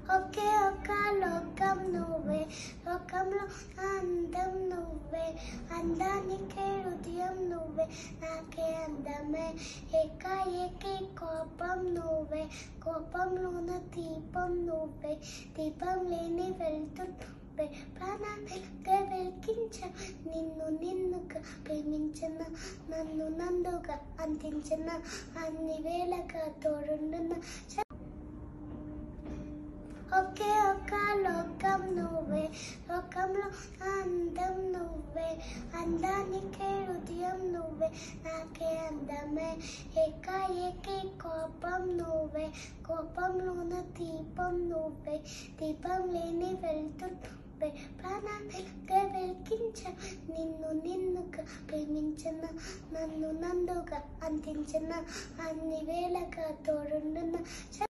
ఒకే ఒక లోకం నువ్వే లోకంలో అందం నువ్వే అందానికే హృదయం నువ్వే నాకే అందమే ఏకాఏకి కోపం నువ్వే కోపంలోన దీపం నువ్వే దీపం లేని వెళ్తుంటే ప్రాణాలుగా వెలిగించ నిన్ను నిన్నుగా ప్రేమించిన నన్ను నందుగా అందించిన అన్ని వేళగా తోడుండున్న ఒకే ఒక లోకం నువ్వే లోకంలో అందం నువ్వే అందానికే హృదయం నువ్వే నాకే అందమే ఏకాఏకి కోపం నువ్వే కోపంలోన దీపం నువ్వే దీపం లేని వెళ్తుంటే ప్రాణాలుగా వెలిగించ నిన్ను నిన్నుగా ప్రేమించిన నన్ను నందుగా అందించిన అన్ని వేళగా తోడుండున్న